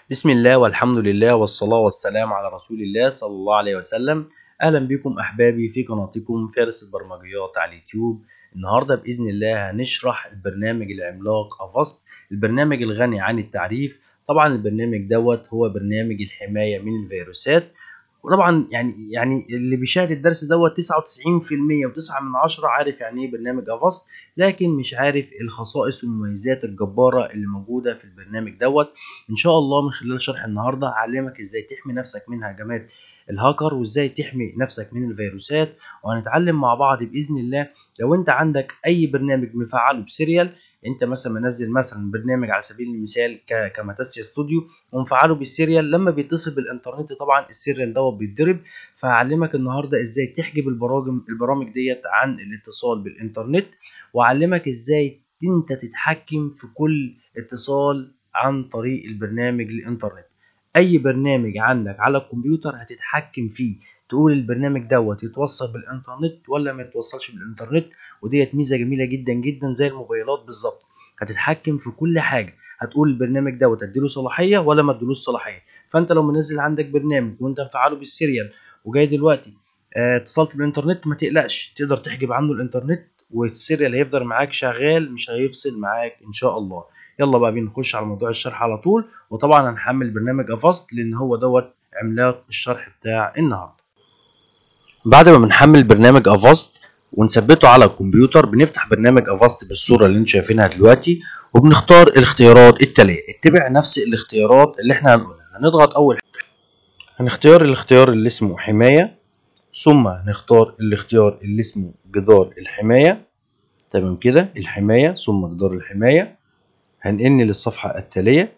بسم الله والحمد لله والصلاة والسلام على رسول الله صلى الله عليه وسلم أهلا بكم أحبابي في قناتكم فارس البرمجيات على اليوتيوب النهاردة بإذن الله هنشرح البرنامج العملاق أفاست البرنامج الغني عن التعريف طبعا البرنامج دوت هو برنامج الحماية من الفيروسات وطبعا يعني يعني اللي بيشاهد الدرس دوت 99% و9 من عشرة عارف يعني ايه برنامج افاست لكن مش عارف الخصائص والمميزات الجبارة اللي موجودة في البرنامج دوت ان شاء الله من خلال شرح النهاردة هعلمك ازاي تحمي نفسك من هجمات الهاكر وازاي تحمي نفسك من الفيروسات وهنتعلم مع بعض باذن الله لو انت عندك اي برنامج مفعله بسيريال انت مثلا منزل مثلا برنامج على سبيل المثال كماتاسيا ستوديو ومفعله بالسيريال لما بيتصل بالانترنت طبعا السيريال دوت بيتضرب فهعلمك النهارده ازاي تحجب البرامج البرامج ديت عن الاتصال بالانترنت واعلمك ازاي انت تتحكم في كل اتصال عن طريق البرنامج الانترنت اي برنامج عندك على الكمبيوتر هتتحكم فيه تقول البرنامج دوت يتوصل بالانترنت ولا ما يتوصلش بالانترنت وديت ميزه جميله جدا جدا زي الموبايلات بالظبط هتتحكم في كل حاجه هتقول البرنامج دوت اديله صلاحيه ولا ما اديلوش صلاحيه فانت لو منزل عندك برنامج وانت مفعله بالسيريال وجاي دلوقتي اه اتصلت بالانترنت ما تقلقش تقدر تحجب عنه الانترنت والسيريال هيفضل معاك شغال مش هيفصل معاك ان شاء الله يلا بقى بينا نخش على موضوع الشرح على طول وطبعا هنحمل برنامج افاست لان هو دوت عملاق الشرح بتاع النهارده بعد ما بنحمل برنامج افاست ونثبته على الكمبيوتر بنفتح برنامج افاست بالصوره اللي انتم شايفينها دلوقتي وبنختار الاختيارات التاليه اتبع نفس الاختيارات اللي احنا هنقولها هنضغط اول حاجه هنختار الاختيار اللي اسمه حمايه ثم نختار الاختيار اللي اسمه جدار الحمايه تمام كده الحمايه ثم جدار الحمايه هنقلني للصفحة التالية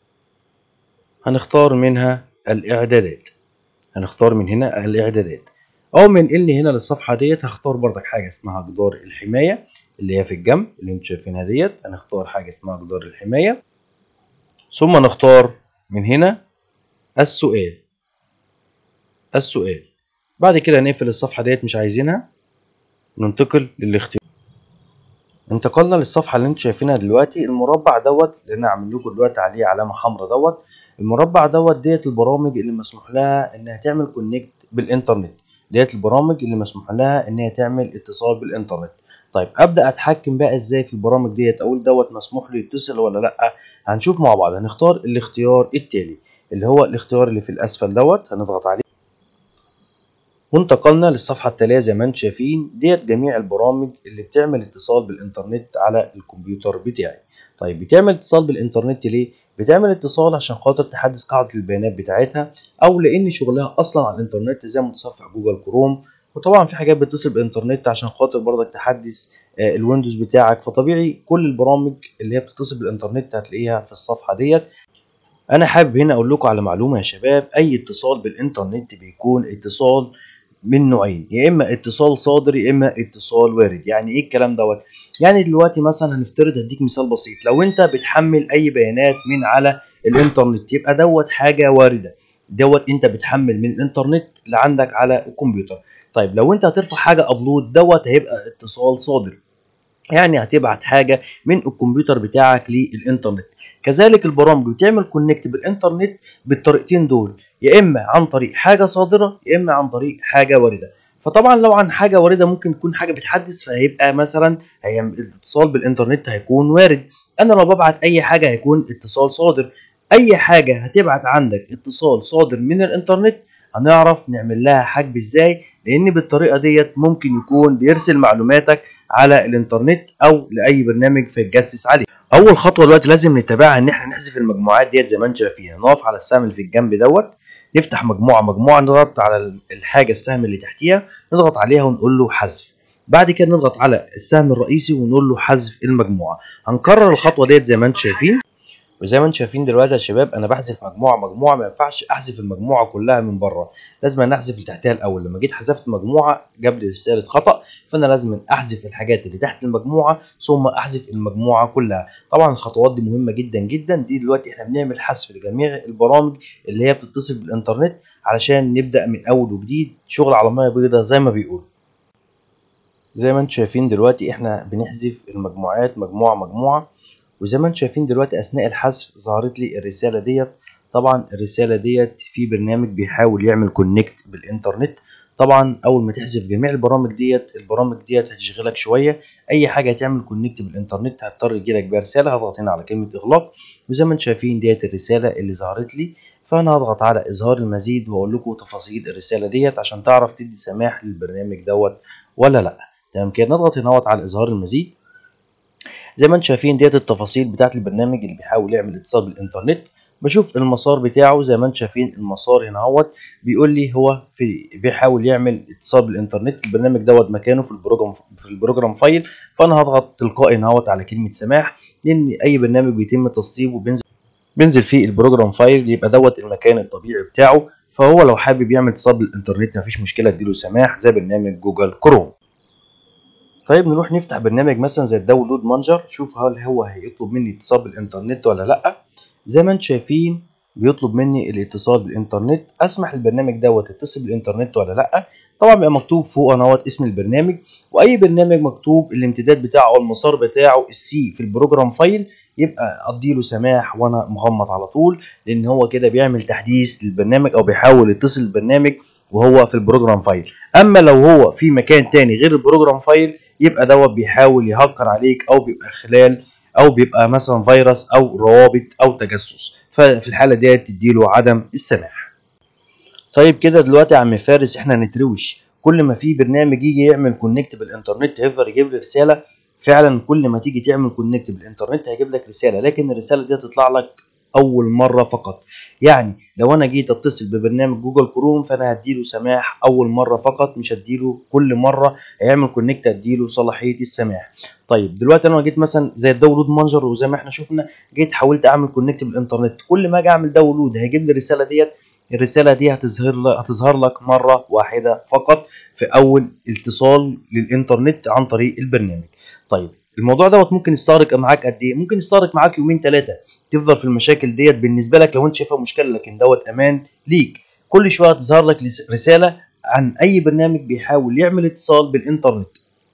هنختار منها الإعدادات هنختار من هنا الإعدادات أو من نقلني هنا للصفحة ديت هختار بردك حاجة اسمها جدار الحماية اللي هي في الجنب اللي انتوا شايفينها ديت هنختار حاجة اسمها جدار الحماية ثم نختار من هنا السؤال السؤال بعد كده نقفل الصفحة ديت مش عايزينها ننتقل للاختيار انتقلنا للصفحه اللي انتوا شايفينها دلوقتي المربع دوت اللي انا عامل لكم دلوقتي عليه علامه حمراء دوت المربع دوت ديت البرامج اللي مسموح لها انها تعمل كونكت بالانترنت ديت البرامج اللي مسموح لها ان هي تعمل اتصال بالانترنت طيب ابدا اتحكم بقى ازاي في البرامج ديت اقول دوت مسموح له يتصل ولا لا هنشوف مع بعض هنختار الاختيار التالي اللي هو الاختيار اللي في الاسفل دوت هنضغط عليه وانتقلنا للصفحة التالية زي ما انتم شايفين ديت جميع البرامج اللي بتعمل اتصال بالانترنت على الكمبيوتر بتاعي طيب بتعمل اتصال بالانترنت ليه؟ بتعمل اتصال عشان خاطر تحدث قاعدة البيانات بتاعتها او لان شغلها اصلا على الانترنت زي متصفح جوجل كروم وطبعا في حاجات بتتصل بالانترنت عشان خاطر برضك تحدث الويندوز بتاعك فطبيعي كل البرامج اللي هي بتتصل بالانترنت هتلاقيها في الصفحة ديت انا حابب هنا اقول لكم على معلومة يا شباب اي اتصال بالانترنت بيكون اتصال من نوعين يا اما اتصال صادر يا اما اتصال وارد يعني ايه الكلام دوت يعني دلوقتي مثلا هنفترض هديك مثال بسيط لو انت بتحمل اي بيانات من على الانترنت يبقى دوت حاجه وارده دوت انت بتحمل من الانترنت اللي عندك على الكمبيوتر طيب لو انت هترفع حاجه ابلود دوت هيبقى اتصال صادر يعني هتبعت حاجة من الكمبيوتر بتاعك للإنترنت كذلك البرامج بتعمل كونكت بالإنترنت بالطريقتين دول يا إما عن طريق حاجة صادرة يا إما عن طريق حاجة واردة فطبعا لو عن حاجة واردة ممكن تكون حاجة بتحدث فهيبقى مثلا هي الاتصال بالإنترنت هيكون وارد أنا لو ببعت أي حاجة هيكون اتصال صادر أي حاجة هتبعت عندك اتصال صادر من الإنترنت هنعرف نعمل لها حجب ازاي لان بالطريقه ديت ممكن يكون بيرسل معلوماتك على الانترنت او لاي برنامج فيتجسس عليه اول خطوه دلوقتي لازم نتبعها ان احنا نحذف المجموعات ديت زي ما انتم شايفين نقف على السهم اللي في الجنب دوت نفتح مجموعه مجموعه نضغط على الحاجه السهم اللي تحتيها نضغط عليها ونقول له حذف بعد كده نضغط على السهم الرئيسي ونقول له حذف المجموعه هنكرر الخطوه ديت زي ما انتم شايفين وزي ما انتم شايفين دلوقتي يا شباب انا بحذف مجموعه مجموعه ما ينفعش احذف المجموعه كلها من بره لازم انا احذف اللي تحتها الاول لما جيت حذفت مجموعه جاب لي رساله خطا فانا لازم احذف الحاجات اللي تحت المجموعه ثم احذف المجموعه كلها طبعا الخطوات دي مهمه جدا جدا دي دلوقتي احنا بنعمل حذف لجميع البرامج اللي هي بتتصل بالانترنت علشان نبدا من اول وجديد شغل على ميه بيضاء زي ما بيقولوا زي ما انتم شايفين دلوقتي احنا بنحذف المجموعات مجموعه مجموعه وزي ما انتم شايفين دلوقتي اثناء الحذف ظهرت لي الرساله ديت طبعا الرساله ديت في برنامج بيحاول يعمل كونكت بالانترنت طبعا اول ما تحذف جميع البرامج ديت البرامج ديت هتشغلك شويه اي حاجه هتعمل كونكت بالانترنت هتضطر يجيلك بيها رساله هضغط هنا على كلمه اغلاق وزي ما انتم شايفين ديت الرساله اللي ظهرت لي فانا هضغط على اظهار المزيد واقول لكم تفاصيل الرساله ديت عشان تعرف تدي سماح للبرنامج دوت ولا لا تمام كده نضغط هنا على اظهار المزيد زي ما انتم شايفين ديت التفاصيل بتاعه البرنامج اللي بيحاول يعمل اتصال بالانترنت بشوف المسار بتاعه زي ما انتم شايفين المسار هنا اهوت بيقول لي هو في بيحاول يعمل اتصال بالانترنت البرنامج دوت مكانه في البروجرام في البروجرام فايل فانا هضغط تلقائي هنا اهوت على كلمه سماح لان اي برنامج بيتم تسطيبه بينزل بينزل فيه البروجرام فايل يبقى دوت المكان الطبيعي بتاعه فهو لو حابب يعمل اتصال بالانترنت مفيش مشكله اديله سماح زي برنامج جوجل كروم طيب نروح نفتح برنامج مثلا زي الداونلود مانجر شوف هل هو هيطلب مني اتصال بالانترنت ولا لا زي ما انتم شايفين بيطلب مني الاتصال بالانترنت اسمح للبرنامج دوت يتصل بالانترنت ولا لا طبعا بيبقى مكتوب فوق اهوت اسم البرنامج واي برنامج مكتوب الامتداد بتاعه او المسار بتاعه السي في البروجرام فايل يبقى اديله سماح وانا مغمض على طول لان هو كده بيعمل تحديث للبرنامج او بيحاول يتصل البرنامج وهو في البروجرام فايل اما لو هو في مكان تاني غير البروجرام فايل يبقى دوت بيحاول يهكر عليك او بيبقى خلال او بيبقى مثلا فيروس او روابط او تجسس ففي الحاله ديت تديله عدم السماح طيب كده دلوقتي يا عم فارس احنا نتروش كل ما في برنامج يجي يعمل كونكت بالانترنت هيفضل يجيب لي رساله فعلا كل ما تيجي تعمل كونكت بالانترنت هيجيب لك رساله لكن الرساله دي تطلع لك اول مره فقط يعني لو انا جيت اتصل ببرنامج جوجل كروم فانا هديله سماح اول مره فقط مش هديله كل مره هيعمل كونكت هديله صلاحيه السماح طيب دلوقتي انا جيت مثلا زي الداونلود مانجر وزي ما احنا شفنا جيت حاولت اعمل كونكت بالانترنت كل ما اجي اعمل داونلود هيجيب لي الرساله ديت الرساله دي هتظهر لك هتظهر لك مره واحده فقط في اول اتصال للانترنت عن طريق البرنامج طيب الموضوع دوت ممكن يستغرق معاك قد ايه ممكن يستغرق معاك يومين ثلاثه تفضل في المشاكل ديت بالنسبه لك لو انت شايفها مشكله لكن دوت امان ليك كل شويه تظهر لك رساله عن اي برنامج بيحاول يعمل اتصال بالانترنت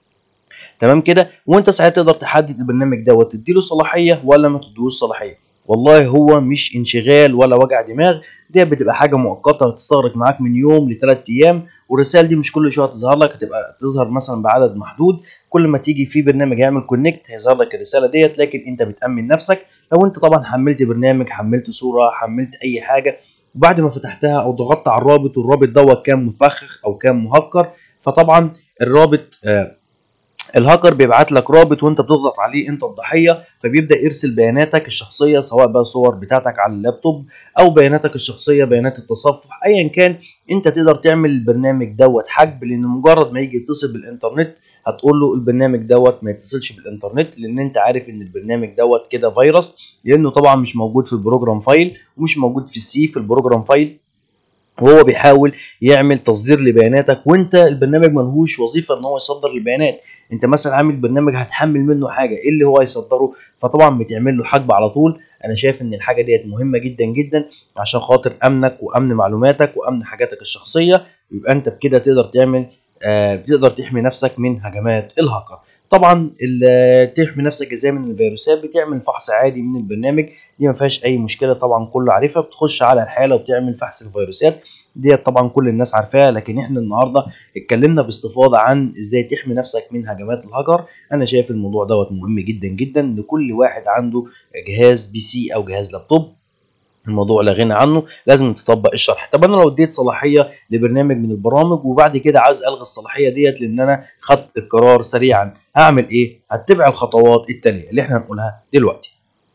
تمام كده وانت ساعتها تقدر تحدد البرنامج دوت تديله صلاحيه ولا ما تديهوش صلاحيه والله هو مش انشغال ولا وجع دماغ دي بتبقى حاجه مؤقته هتستغرق معاك من يوم لثلاث ايام والرسائل دي مش كل شويه تظهر لك هتبقى تظهر مثلا بعدد محدود كل ما تيجي في برنامج يعمل كونكت هيظهر لك الرساله ديت لكن انت بتامن نفسك لو انت طبعا حملت برنامج حملت صوره حملت اي حاجه وبعد ما فتحتها او ضغطت على الرابط والرابط دوت كان مفخخ او كان مهكر فطبعا الرابط آه الهاكر بيبعت لك رابط وانت بتضغط عليه انت الضحيه فبيبدا يرسل بياناتك الشخصيه سواء بقى صور بتاعتك على اللابتوب او بياناتك الشخصيه بيانات التصفح ايا كان انت تقدر تعمل البرنامج دوت حجب لان مجرد ما يجي يتصل بالانترنت هتقول له البرنامج دوت ما يتصلش بالانترنت لان انت عارف ان البرنامج دوت كده فيروس لانه طبعا مش موجود في البروجرام فايل ومش موجود في السي في البروجرام فايل وهو بيحاول يعمل تصدير لبياناتك وانت البرنامج ملهوش وظيفه ان هو يصدر البيانات انت مثلا عامل برنامج هتحمل منه حاجه ايه اللي هو يصدره فطبعا بتعمل له حجب على طول انا شايف ان الحاجه ديت مهمه جدا جدا عشان خاطر امنك وامن معلوماتك وامن حاجاتك الشخصيه يبقى انت بكده تقدر تعمل آه بتقدر تحمي نفسك من هجمات الهاكر طبعا تحمي نفسك ازاي من الفيروسات بتعمل فحص عادي من البرنامج دي ما فيهاش اي مشكله طبعا كله عارفها بتخش على الحاله وبتعمل فحص الفيروسات ديت طبعا كل الناس عارفاها لكن احنا النهارده اتكلمنا باستفاضه عن ازاي تحمي نفسك من هجمات الهاكر انا شايف الموضوع دوت مهم جدا جدا لكل واحد عنده جهاز بي سي او جهاز لابتوب الموضوع لا غنى عنه لازم تطبق الشرح طب انا لو اديت صلاحيه لبرنامج من البرامج وبعد كده عاوز الغي الصلاحيه ديت لان انا خدت القرار سريعا هعمل ايه هتبع الخطوات التاليه اللي احنا هنقولها دلوقتي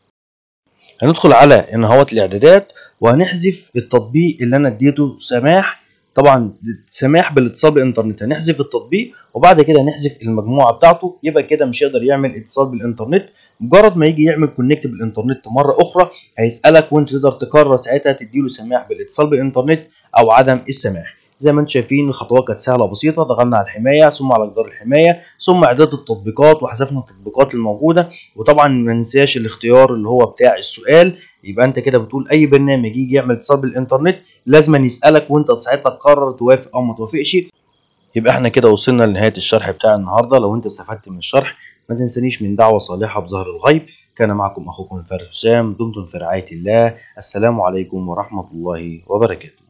هندخل على انهوات الاعدادات وهنحذف التطبيق اللي انا اديته سماح طبعا سماح بالاتصال بالانترنت هنحذف التطبيق وبعد كده هنحذف المجموعه بتاعته يبقى كده مش هيقدر يعمل اتصال بالانترنت مجرد ما يجي يعمل كونكت بالانترنت مره اخرى هيسالك وانت تقدر تقرر ساعتها تديله سماح بالاتصال بالانترنت او عدم السماح زي ما انتم شايفين الخطوات كانت سهله وبسيطه ضغطنا على الحمايه ثم على جدار الحمايه ثم اعداد التطبيقات وحذفنا التطبيقات الموجوده وطبعا ما ننساش الاختيار اللي هو بتاع السؤال يبقى انت كده بتقول اي برنامج يجي يعمل اتصال بالانترنت لازم يسالك وانت ساعتها تقرر توافق او ما توافقش يبقى احنا كده وصلنا لنهايه الشرح بتاع النهارده لو انت استفدت من الشرح ما تنسانيش من دعوه صالحه بظهر الغيب كان معكم أخوكم الفارس حسام دمتم في رعاية الله السلام عليكم ورحمة الله وبركاته